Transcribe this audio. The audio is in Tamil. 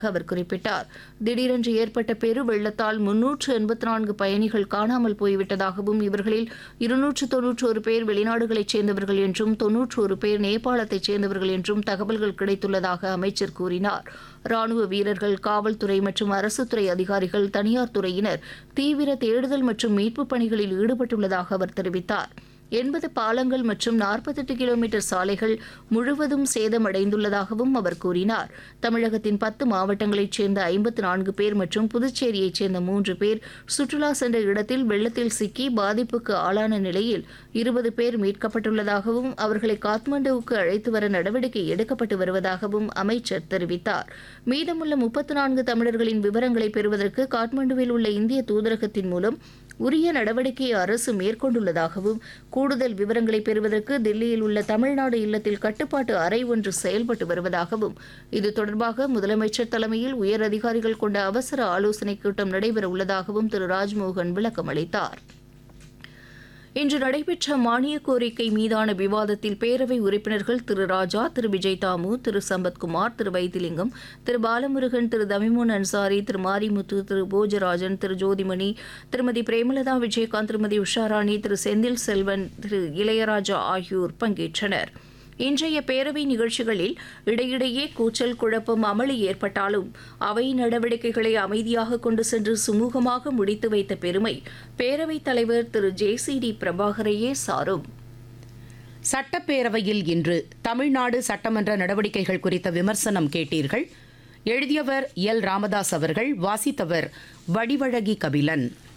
அவர் குறிப்பிட்டார் திடீரென்று ஏற்பட்ட பெரு வெள்ளத்தால் முன்னூற்று எண்பத்தி நான்கு பயணிகள் காணாமல் போய்விட்டதாகவும் இவர்களில் இருநூற்று தொன்னூற்றோரு பேர் வெளிநாடுகளைச் சேர்ந்தவர்கள் என்றும் தொன்னூற்றோரு பேர் நேபாளத்தைச் சேர்ந்தவர்கள் என்றும் தகவல்கள் கிடைத்துள்ளதாக அமைச்சர் கூறினார் ராணுவ வீரர்கள் காவல்துறை மற்றும் அரசுத்துறை அதிகாரிகள் தனியார் துறையினர் தீவிர தேடுதல் மற்றும் மீட்புப் பணிகளில் ஈடுபட்டுள்ளதாக அவர் தெரிவித்தார் எண்பது பாலங்கள் மற்றும் நாற்பத்தெட்டு கிலோமீட்டர் சாலைகள் முழுவதும் சேதமடைந்துள்ளதாகவும் அவர் கூறினார் தமிழகத்தின் பத்து மாவட்டங்களைச் சேர்ந்த ஐம்பத்து நான்கு பேர் மற்றும் புதுச்சேரியைச் சேர்ந்த மூன்று பேர் சுற்றுலா சென்ற இடத்தில் வெள்ளத்தில் சிக்கி பாதிப்புக்கு ஆளான நிலையில் இருபது பேர் மீட்கப்பட்டுள்ளதாகவும் அவர்களை காத்மண்டுவுக்கு அழைத்து வர நடவடிக்கை எடுக்கப்பட்டு வருவதாகவும் அமைச்சர் தெரிவித்தார் மீதமுள்ள முப்பத்து நான்கு தமிழர்களின் விவரங்களை பெறுவதற்கு காட்மாண்டுவில் உள்ள இந்திய தூதரகத்தின் மூலம் உரிய நடவடிக்கையை அரசு மேற்கொண்டுள்ளதாகவும் கூடுதல் விவரங்களை பெறுவதற்கு தில்லியில் உள்ள தமிழ்நாடு இல்லத்தில் கட்டுப்பாட்டு அறை ஒன்று செயல்பட்டு வருவதாகவும் இது தொடர்பாக முதலமைச்சர் தலைமையில் உயர் அதிகாரிகள் கொண்ட அவசர ஆலோசனைக் கூட்டம் நடைபெற உள்ளதாகவும் திரு ராஜ்மோகன் விளக்கம் அளித்தார் இன்று நடைபெற்ற மானிய கோரிக்கை மீதான விவாதத்தில் பேரவை உறுப்பினர்கள் திரு ராஜா திரு விஜய் தாமு திரு சம்பத்குமார் திரு வைத்திலிங்கம் திரு பாலமுருகன் திரு தமிமுன் அன்சாரி திரு மாரிமுத்து திரு போஜராஜன் திரு ஜோதிமணி திருமதி பிரேமலதா விஜயகாந்த் திருமதி உஷாராணி திரு செந்தில் செல்வன் திரு இளையராஜா ஆகியோர் பங்கேற்றனர் இன்றைய பேரவை நிகழ்ச்சிகளில் இடையிடையே கூச்சல் குழப்பம் அமளி ஏற்பட்டாலும் அவை நடவடிக்கைகளை அமைதியாக கொண்டு சென்று சுமூகமாக முடித்து வைத்த பெருமை பேரவைத் தலைவர் திரு ஜே சி டி பிரபாகரையே சாரும் சட்டப்பேரவையில் இன்று தமிழ்நாடு சட்டமன்ற நடவடிக்கைகள் குறித்த விமர்சனம் கேட்டீர்கள் எழுதியவர் எல் ராமதாஸ் அவர்கள் வாசித்தவர் வடிவழகி கபிலன்